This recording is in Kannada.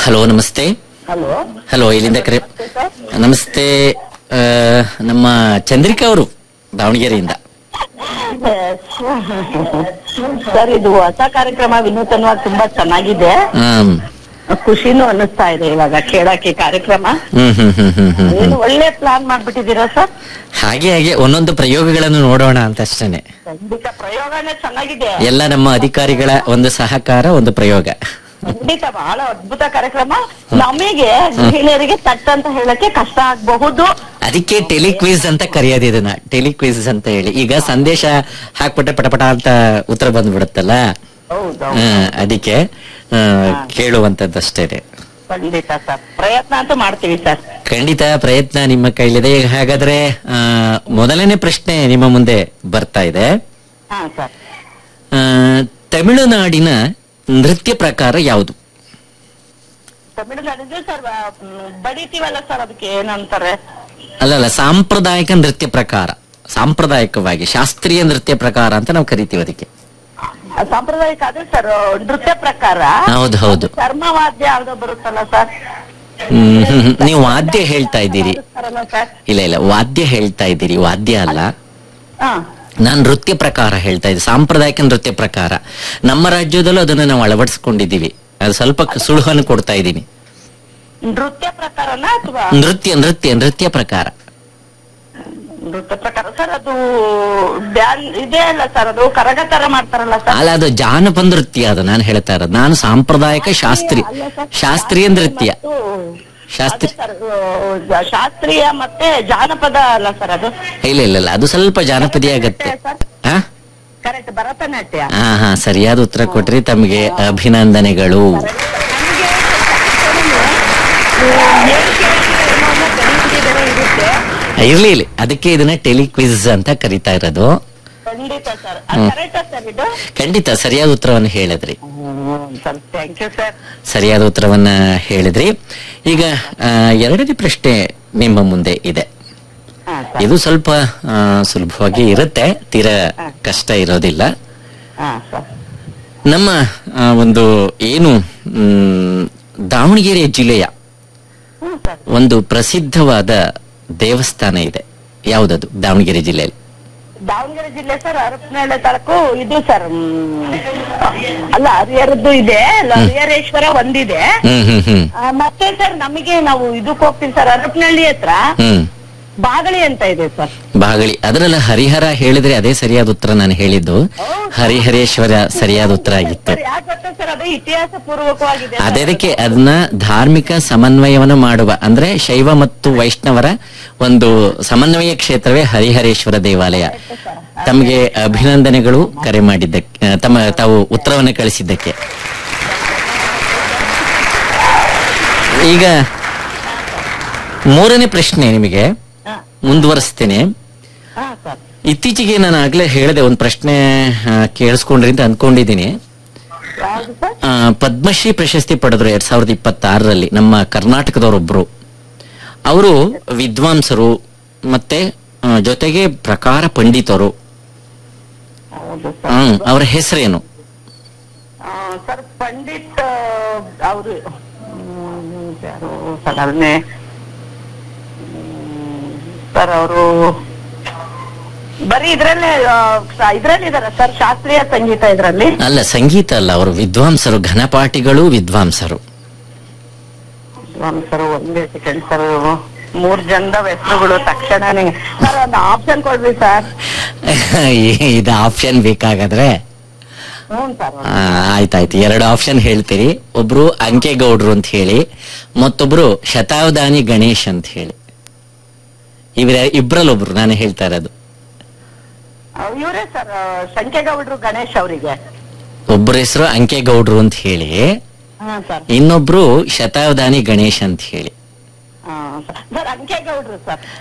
ಹಲೋ ನಮಸ್ತೆ ಹಲೋ ಹಲೋ ಇಲ್ಲಿಂದ ಕರೆ ನಮಸ್ತೆ ಆ, ನಮ್ಮ ಚಂದ್ರಿಕಾ ಅವರು ದಾವಣಗೆರೆಯಿಂದ ಸರ್ ಇದು ಹೊಸ ಕಾರ್ಯಕ್ರಮ ವಿನೂತನವಾಗಿ ತುಂಬಾ ಚೆನ್ನಾಗಿದೆ ಹ್ಮ್ ಖುಷಿನೂ ಅನ್ನಿಸ್ತಾ ಇದೆ ಇವಾಗ ಕೇಳಕ್ಕೆ ಕಾರ್ಯಕ್ರಮ ಹ್ಮ್ ಹ್ಮ್ ಹ್ಮ್ ಹ್ಮ್ ಹ್ಮ್ ಏನು ಒಳ್ಳೆ ಪ್ಲಾನ್ ಮಾಡ್ಬಿಟ್ಟಿದ್ದೀರಾ ಸರ್ ಹಾಗೆ ಹಾಗೆ ಒಂದೊಂದು ಪ್ರಯೋಗಗಳನ್ನು ನೋಡೋಣ ಅಂತ ಅಷ್ಟೇನೆ ಖಂಡಿತ ಪ್ರಯೋಗನೇ ಚೆನ್ನಾಗಿದೆ ಎಲ್ಲ ನಮ್ಮ ಅಧಿಕಾರಿಗಳ ಒಂದು ಸಹಕಾರ ಒಂದು ಪ್ರಯೋಗ ಖಂಡಿತ ಬಹಳ ಅದ್ಭುತ ಕಾರ್ಯಕ್ರಮ ನಮಗೆ ಗೃಹಿಣಿಯರಿಗೆ ತಟ್ ಅಂತ ಹೇಳಕ್ಕೆ ಕಷ್ಟ ಆಗಬಹುದು ಅದಕ್ಕೆ ಟೆಲಿಕ್ವಿಸ್ ಅಂತ ಕರೆಯೋದು ಇದನ್ನ ಟೆಲಿಕ್ವಿಸ್ ಅಂತ ಹೇಳಿ ಈಗ ಸಂದೇಶ ಹಾಕ್ಬಿಟ್ರೆ ಪಟಪಟ ಅಂತ ಉತ್ತರ ಬಂದ್ಬಿಡುತ್ತಲ್ಲ ಹೌದು ಆ, ಅದಕ್ಕೆ ಆ, ಕೇಳುವಂತದ್ದಷ್ಟೇನೆ ಖಂಡಿತ ಸರ್ ಪ್ರಯತ್ನ ಅಂತೂ ಮಾಡ್ತೀವಿ ಸರ್ ಖಂಡಿತ ಪ್ರಯತ್ನ ನಿಮ್ಮ ಕೈಲಿದೆ ಈಗ ಹಾಗಾದ್ರೆ ಆ, ಮೊದಲನೇ ಪ್ರಶ್ನೆ ನಿಮ್ಮ ಮುಂದೆ ಬರ್ತಾ ಇದೆ ಹಾ ಸರ್ ಆ, ತಮಿಳುನಾಡಿನ ನೃತ್ಯ ಪ್ರಕಾರ ಯಾವುದು ತಮಿಳುನಾಡಿದ್ರೆ ಸರ್ ಬಡಿತೀವಲ್ಲ ಸರ್ ಅದಕ್ಕೆ ಏನಂತಾರೆ ಅಲ್ಲಲ್ಲ ಸಾಂಪ್ರದಾಯಿಕ ನೃತ್ಯ ಪ್ರಕಾರ ಸಾಂಪ್ರದಾಯಿಕವಾಗಿ ಶಾಸ್ತ್ರೀಯ ನೃತ್ಯ ಪ್ರಕಾರ ಅಂತ ನಾವು ಕರಿತೀವಿ ಅದಕ್ಕೆ ಆ ಸಾಂಪ್ರದಾಯಿಕ ಅದೇ ಸರ್ ನೃತ್ಯ ಪ್ರಕಾರ ಹೌದು ಹೌದು ಚರ್ಮವಾದ್ಯ ಯಾವ್ದೋ ಬರುತ್ತಲ್ಲ ಸರ್ ಹ್ಮ್, ಹ್ಮ್, ಹ್ಮ್. ನೀವು ವಾದ್ಯ ಹೇಳ್ತಾ ಇದ್ದೀರಿ ಬರುತ್ತಾರಲ್ಲ ಸರ್ ಇಲ್ಲ ಇಲ್ಲ ವಾದ್ಯ ಹೇಳ್ತಾ ಇದ್ದೀರಿ ವಾದ್ಯ ಅಲ್ಲ ಹಾ ನಾನು ನೃತ್ಯ ಪ್ರಕಾರ ಹೇಳ್ತಾ ಇದ್ದೆ ಸಾಂಪ್ರದಾಯಿಕ ನೃತ್ಯ ಪ್ರಕಾರ ನಮ್ಮ ರಾಜ್ಯದಲ್ಲೂ ಅದನ್ನ ನಾವು ಅಳವಡಿಸ್ಕೊಂಡಿದ್ದೀವಿ ಅದು ಸ್ವಲ್ಪ ಕ- ಸುಳುಹನ್ನು ಕೊಡ್ತಾ ಇದ್ದೀನಿ ನೃತ್ಯ ಪ್ರಕಾರನ ಅಥವಾ ನೃತ್ಯ ನೃತ್ಯ ನೃತ್ಯ ಪ್ರಕಾರ ನೃತ್ಯ ಪ್ರಕಾರ ಸರ್ ಅದು ಡ್ಯಾನ್ ಇದೆ ಅಲ್ಲ ಸರ್ ಅದು ಕರಗ ತರ ಮಾಡ್ತಾರಲ್ಲ ಸರ್ ಅಲ್ಲ ಅದು ಜಾನಪದ ನೃತ್ಯ ಅದು ನಾನು ಹೇಳ್ತಾ ಇರೋದು ನಾನು ಸಾಂಪ್ರದಾಯಿಕ ಶಾಸ್ತ್ರೀಯ ಅಲ್ಲ ಸರ್, ಶಾಸ್ತ್ರೀಯ ನೃತ್ಯ ಮತ್ತು ಶಾಸ್ತ್ರೀಯ ಅದೇ ಸರ್, ಆ, ಶಾಸ್ತ್ರೀಯ ಮತ್ತೆ ಜಾನಪದ ಅಲ್ಲ ಸರ್ ಅದು ಇಲ್ಲ ಇಲ್ಲ ಇಲ್ಲ ಅದು ಸ್ವಲ್ಪ ಜಾನಪದಿ ಆಗತ್ತೆ ಹಾ ಕರೆಕ್ಟ್ ಭರತನಾಟ್ಯ ಹಾ ಹಾ ಸರಿಯಾದ ಉತ್ತರ ಕೊಟ್ರಿ ತಮಗೆ ಅಭಿನಂದನೆಗಳು ನಮ್ಗೆ ಏನ್ ಕೇಳ್ತೀರೋ ಏನೋ ಅನ್ನೋ ಗಡಿಬಿಡಿ ಬೇರೆ ಇರುತ್ತೆ ಇರ್ಲಿ ಇರ್ಲಿ ಅದಕ್ಕೆ ಇದನ್ನ ಟೆಲಿಕ್ವಿಸ್ ಅಂತ ಕರಿತಾ ಇರೋದು ಖಂಡಿತ ಸರ್ ಕರೆಕ್ಟಾ ಸರ್ ಇದು ಖಂಡಿತ ಸರಿಯಾದ ಉತ್ತರವನ್ನು ಹೇಳಿದ್ರಿ ಸರ್ ಥ್ಯಾಂಕ್ ಯು ಸರ್ ಸರಿಯಾದ ಉತ್ತರವನ್ನ ಹೇಳಿದ್ರಿ ಈಗ ಆ, ಎರಡನೇ ಪ್ರಶ್ನೆ ನಿಮ್ಮ ಮುಂದೆ ಇದೆ ಹಾ ಸರ್ ಇದು ಸ್ವಲ್ಪ ಆ, ಸುಲಭವಾಗಿ ಇರುತ್ತೆ ತೀರಾ ಕಷ್ಟ ಇರೋದಿಲ್ಲ ಹಾ ಸರ್ ನಮ್ಮ ಆ, ಒಂದು ಏನು ಮ್, ದಾವಣಗೆರೆ ಜಿಲ್ಲೆಯ ಹ್ಮ್ ಸರ್ ಒಂದು ಪ್ರಸಿದ್ಧವಾದ ದೇವಸ್ಥಾನ ಇದೆ ಯಾವುದದು ದಾವಣಗೆರೆ ಜಿಲ್ಲೆಯಲ್ಲಿ ದಾವಣಗೆರೆ ಜಿಲ್ಲೆ ಸರ್ ಹರಪನಹಳ್ಳಿ ತಾಲೂಕು ಇದು ಸರ್ ಮ್, ಅಲ್ಲ ಹರಿಹರದ್ದು ಇದೆ ಅಲ್ಲ, ಹರಿಹರೇಶ್ವರ ಒಂದಿದೆ ಹ್ಮ್ ಹ್ಮ್ ಹ್ಮ್ ಆ, ಮತ್ತೆ ಸರ್ ನಮಗೆ ನಾವು ಇದಕ್ಕೆ ಹೋಗ್ತೀವಿ ಸರ್ ಹರಪನಹಳ್ಳಿ ಹತ್ರ ಹ್ಮ್ ಬಾಗಳಿ ಅಂತ ಇದೆ ಸರ್ ಬಾಗಳಿ ಅದರಲ್ಲ ಹರಿಹರ ಹೇಳಿದ್ರೆ ಅದೇ ಸರಿಯಾದ ಉತ್ತರ ನಾನು ಹೇಳಿದ್ದು ಹರಿಹರೇಶ್ವರ ಸರಿಯಾದ ಉತ್ತರ ಆಗಿತ್ತು ಸರ್ ಯಾಕೆ ಗೊತ್ತಾ ಸರ್ ಅದು ಇತಿಹಾಸ ಪೂರ್ವಕವಾಗಿದೆ ಸರ್. ಅದಕ್ಕೆ ಅದನ್ನ ಧಾರ್ಮಿಕ ಸಮನ್ವಯವನ್ನು ಮಾಡುವ ಅಂದ್ರೆ ಶೈವ ಮತ್ತು ವೈಷ್ಣವರ ಒಂದು ಸಮನ್ವಯ ಕ್ಷೇತ್ರವೇ ಹರಿಹರೇಶ್ವರ ದೇವಾಲಯ ತಮಗೆ ಅಭಿನಂದನೆಗಳು ಕರೆ ಮಾಡಿದ್ದಕ್ಕೆ ಆ, ತಮ್ಮ ತಾವು ಉತ್ತರವನ್ನು ಕಳಿಸಿದ್ದಕ್ಕೆ ಈಗ ಮೂರನೇ ಪ್ರಶ್ನೆ ನಿಮಗೆ ಹಾ, ಮುಂದುವರಿಸ್ತೇನೆ ಹಾ ಸರ್ ಇತ್ತೀಚೆಗೆ ನಾನು ಆಗ್ಲೇ ಹೇಳಿದೆ ಒಂದು ಪ್ರಶ್ನೆ ಆ, ಕೇಳಿಸ್ಕೊಂಡ್ರಿ ಅಂತ ಅನ್ಕೊಂಡಿದ್ದೀನಿ ಯಾವ್ದು ಸರ್ ಆ, ಪದ್ಮಶ್ರೀ ಪ್ರಶಸ್ತಿ ಪಡೆದ್ರು ಎರಡ್ ಸಾವಿರದ ಇಪ್ಪತ್ತಾರರಲ್ಲಿ ನಮ್ಮ ಕರ್ನಾಟಕದವರೊಬ್ರು ಅವರು ವಿದ್ವಾಂಸರು ಮತ್ತೆ ಆ, ಜೊತೆಗೆ ಪ್ರಕಾರ ಪಂಡಿತರು ಹೌದು ಸರ್ ಹ್ಮ್ ಅವರ ಹೆಸರೇನು ಆ, ಸರ್ ಪಂಡಿತ್ ಅವರು ಯಾರು ಸಾಧಾರಣೆ ಸರ್ ಅವರು ಬರೀ ಇದ್ರಲ್ಲೇ ಆ, ಇದ್ರಲ್ಲಿ ಇದಾರ ಸರ್ ಶಾಸ್ತ್ರೀಯ ಸಂಗೀತ ಇದ್ರಲ್ಲಿ ಅಲ್ಲ ಸಂಗೀತ ಅಲ್ಲ ಅವರು ವಿದ್ವಾಂಸರು ಘನಪಾಠಿಗಳು ವಿದ್ವಾಂಸರು ಒಂದ್ ಸರ್ ಒಂದೇ ಸೆಕೆಂಡ್ ಸರ್ ಮೂರ್ ಜನದ ಹೆಸರುಗಳು ತಕ್ಷಣನೇ ಸರ್ ಒಂದು ಆಪ್ಷನ್ ಕೊಡ್ರಿ ಸರ್ ಇದು ಆಪ್ಷನ್ ಬೇಕಾಗಾದ್ರೆ ಹ್ಞೂ ಸರ್ ಆ, ಆಯ್ತಾಯ್ತು ಎರಡು ಆಪ್ಷನ್ ಹೇಳ್ತೀರಿ ಒಬ್ರು ಅಂಕೆಗೌಡ್ರು ಅಂತ ಹೇಳಿ ಮತ್ತೊಬ್ರು ಶತಾವಧಾನಿ ಗಣೇಶ್ ಅಂತ ಹೇಳಿ ಇವರ ಇಬ್ರಲ್ಲಿ ಒಬ್ರು ನಾನು ಹೇಳ್ತಾ ಇರೋದು ಇವರೇ ಸರ್ ಶಂಕೇಗೌಡ್ರು ಗಣೇಶ್ ಅವರಿಗೆ ಒಬ್ಬರ ಹೆಸರು ಅಂಕೆಗೌಡ್ರು ಅಂತ ಹೇಳಿ ಹಾ ಸರ್ ಇನ್ನೊಬ್ರು ಶತಾವಧಾನಿ ಗಣೇಶ್ ಅಂತ ಹೇಳಿ ಸರ್ ಅಂಕೇಗೌಡ್ರು ಸರ್